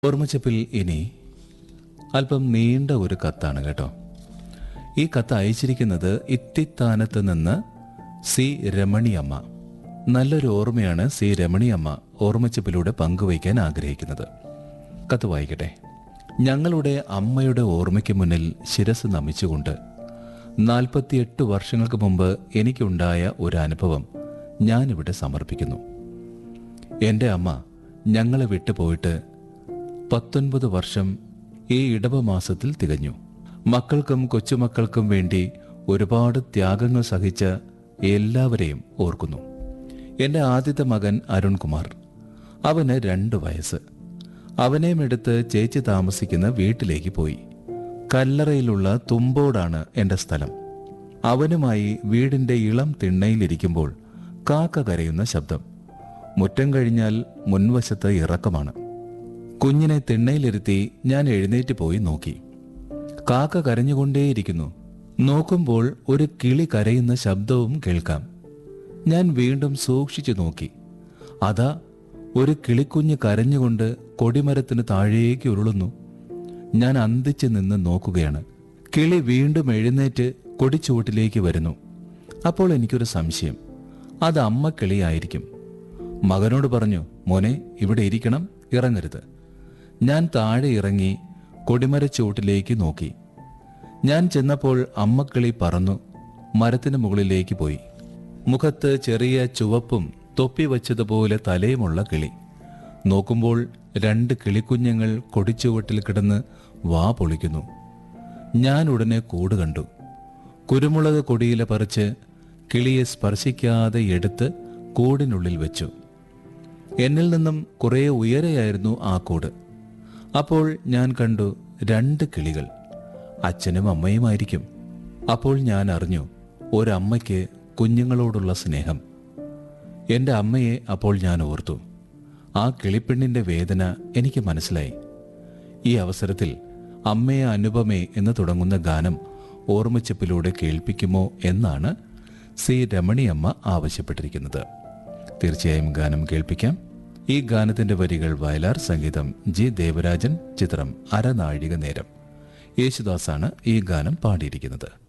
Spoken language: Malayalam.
ഓർമ്മച്ചപ്പിൽ ഇനി അല്പം നീണ്ട ഒരു കത്താണ് കേട്ടോ ഈ കത്ത് അയച്ചിരിക്കുന്നത് ഇത്തിത്താനത്ത് നിന്ന് സി രമണിയമ്മ നല്ലൊരു ഓർമ്മയാണ് സി രമണിയമ്മ ഓർമ്മച്ചപ്പിലൂടെ പങ്കുവയ്ക്കാൻ ആഗ്രഹിക്കുന്നത് കത്ത് വായിക്കട്ടെ ഞങ്ങളുടെ അമ്മയുടെ ഓർമ്മയ്ക്ക് മുന്നിൽ ശിരസ് നമിച്ചുകൊണ്ട് നാൽപ്പത്തിയെട്ട് വർഷങ്ങൾക്ക് മുമ്പ് എനിക്കുണ്ടായ ഒരു അനുഭവം ഞാനിവിടെ സമർപ്പിക്കുന്നു എൻ്റെ അമ്മ ഞങ്ങളെ വിട്ടുപോയിട്ട് പത്തൊൻപത് വർഷം ഈ ഇടവ മാസത്തിൽ തികഞ്ഞു മക്കൾക്കും കൊച്ചുമക്കൾക്കും വേണ്ടി ഒരുപാട് ത്യാഗങ്ങൾ സഹിച്ച എല്ലാവരെയും ഓർക്കുന്നു എൻ്റെ ആദ്യത്തെ മകൻ അരുൺകുമാർ അവന് രണ്ട് വയസ്സ് അവനെയും എടുത്ത് ചേച്ചി താമസിക്കുന്ന വീട്ടിലേക്ക് പോയി കല്ലറയിലുള്ള തുമ്പോടാണ് എൻ്റെ സ്ഥലം അവനുമായി വീടിൻ്റെ ഇളം തിണ്ണയിലിരിക്കുമ്പോൾ കാക്ക കരയുന്ന ശബ്ദം മുറ്റം കഴിഞ്ഞാൽ മുൻവശത്ത് ഇറക്കമാണ് കുഞ്ഞിനെ തിണ്ണയിലിരുത്തി ഞാൻ എഴുന്നേറ്റ് പോയി നോക്കി കാക്ക കരഞ്ഞുകൊണ്ടേയിരിക്കുന്നു നോക്കുമ്പോൾ ഒരു കിളി കരയുന്ന ശബ്ദവും കേൾക്കാം ഞാൻ വീണ്ടും സൂക്ഷിച്ചു നോക്കി അതാ ഒരു കിളിക്കുഞ്ഞ് കരഞ്ഞുകൊണ്ട് കൊടിമരത്തിന് താഴേക്ക് ഉരുളുന്നു ഞാൻ അന്തിച്ച് നിന്ന് നോക്കുകയാണ് കിളി വീണ്ടും എഴുന്നേറ്റ് കൊടിച്ചുവട്ടിലേക്ക് വരുന്നു അപ്പോൾ എനിക്കൊരു സംശയം അത് അമ്മ കിളിയായിരിക്കും മകനോട് പറഞ്ഞു മോനെ ഇവിടെ ഇരിക്കണം ഇറങ്ങരുത് ഞാൻ താഴെ ഇറങ്ങി കൊടിമരച്ചുവട്ടിലേക്ക് നോക്കി ഞാൻ ചെന്നപ്പോൾ അമ്മക്കിളി പറന്നു മരത്തിന് മുകളിലേക്ക് പോയി മുഖത്ത് ചെറിയ ചുവപ്പും തൊപ്പി വച്ചതുപോലെ തലയുമുള്ള കിളി നോക്കുമ്പോൾ രണ്ട് കിളിക്കുഞ്ഞുങ്ങൾ കൊടിച്ചുവട്ടിൽ കിടന്ന് വാ പൊളിക്കുന്നു ഞാൻ ഉടനെ കൂട് കണ്ടു കുരുമുളക് കൊടിയില പറിച്ച് കിളിയെ സ്പർശിക്കാതെ എടുത്ത് കൂടിനുള്ളിൽ വെച്ചു എന്നിൽ നിന്നും കുറേ ഉയരെയായിരുന്നു ആ കൂട് അപ്പോൾ ഞാൻ കണ്ടു രണ്ട് കിളികൾ അച്ഛനും അമ്മയുമായിരിക്കും അപ്പോൾ ഞാൻ അറിഞ്ഞു ഒരമ്മയ്ക്ക് കുഞ്ഞുങ്ങളോടുള്ള സ്നേഹം എൻ്റെ അമ്മയെ അപ്പോൾ ഞാൻ ഓർത്തു ആ കിളിപ്പെണ്ണിൻ്റെ വേദന എനിക്ക് മനസ്സിലായി ഈ അവസരത്തിൽ അമ്മയെ അനുപമേ എന്ന് തുടങ്ങുന്ന ഗാനം ഓർമ്മച്ചപ്പിലൂടെ കേൾപ്പിക്കുമോ എന്നാണ് സി രമണിയമ്മ ആവശ്യപ്പെട്ടിരിക്കുന്നത് തീർച്ചയായും ഗാനം കേൾപ്പിക്കാം ഈ ഗാനത്തിന്റെ വരികൾ വയലാർ സംഗീതം ജി ദേവരാജൻ ചിത്രം അരനാഴിക നേരം യേശുദാസാണ് ഈ ഗാനം പാടിയിരിക്കുന്നത്